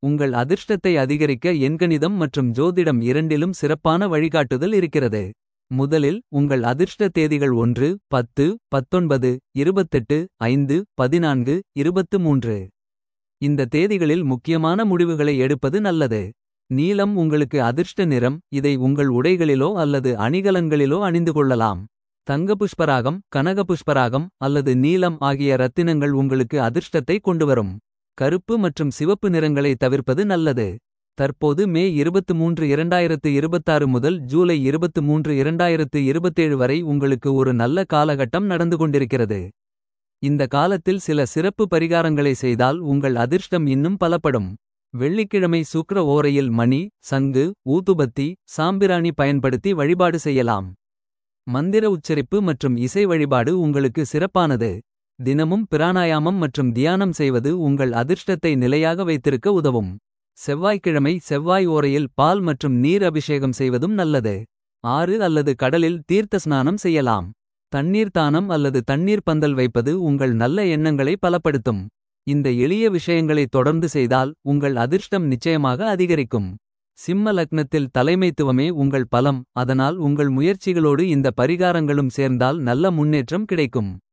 உங்கள் அதிர்ஷ்டத்தை அதிகரிக்க எண்கணிதம் மற்றும் ஜோதிடம் இரண்டிலும் சிறப்பான வழிகாட்டுதல் இருக்கிறது. முதலில் உங்கள் அதிர்ஷ்ட தேதிகள் ஒன்று பத்து பத்தொன்பது இருபத்தெட்டு ஐந்து பதினான்கு இருபத்து மூன்று. இந்த தேதிகளில் முக்கியமான முடிவுகளை எடுப்பது நல்லது. நீலம் உங்களுக்கு அதிர்ஷ்ட நிறம் இதை உங்கள் உடைகளிலோ அல்லது அணிகலன்களிலோ அணிந்து கொள்ளலாம். தங்கபுஷ்பராகம் கனகபுஷ்பராகம் அல்லது நீலம் ஆகிய ரத்தினங்கள் உங்களுக்கு அதிர்ஷ்டத்தை கொண்டுவரும். கருப்பு மற்றும் சிவப்பு நிறங்களை தவிர்ப்பது நல்லது. தற்போது மே 23 2026 முதல் ஜூலை 23 2027 வரை உங்களுக்கு ஒரு நல்ல காலகட்டம் நடந்து கொண்டிருக்கிறது. இந்த காலத்தில் சில சிறப்பு பரிகாரங்களை செய்தால் உங்கள் அதிர்ஷ்டம் இன்னும் பலப்படும். வெள்ளிக்கிழமை சுக்கிர ஓரையில் மணி சங்கு ஊதுபத்தி சாம்பிராணி பயன்படுத்தி வழிபாடு செய்யலாம். மந்திர உச்சரிப்பு மற்றும் இசை வழிபாடு உங்களுக்கு சிறப்பானது. தினமும் பிராணாயாமம் மற்றும் தியானம் செய்வது உங்கள் அதிர்ஷ்டத்தை நிலையாக வைத்திருக்க உதவும். செவ்வாய்க்கிழமை செவ்வாய் ஓரையில் பால் மற்றும் நீர் அபிஷேகம் செய்வதும் நல்லது. ஆறு அல்லது கடலில் தீர்த்த ஸ்நானம் செய்யலாம். தண்ணீர் தானம் அல்லது தண்ணீர் பந்தல் வைப்பது உங்கள் நல்ல எண்ணங்களை பலப்படுத்தும். இந்த எளிய விஷயங்களை தொடர்ந்து செய்தால் உங்கள் அதிர்ஷ்டம் நிச்சயமாக அதிகரிக்கும். சிம்ம லக்னத்தில் தலைமைத்துவமே உங்கள் பலம் அதனால் உங்கள் முயற்சிகளோடு இந்த பரிகாரங்களும் சேர்ந்தால் நல்ல முன்னேற்றம் கிடைக்கும்.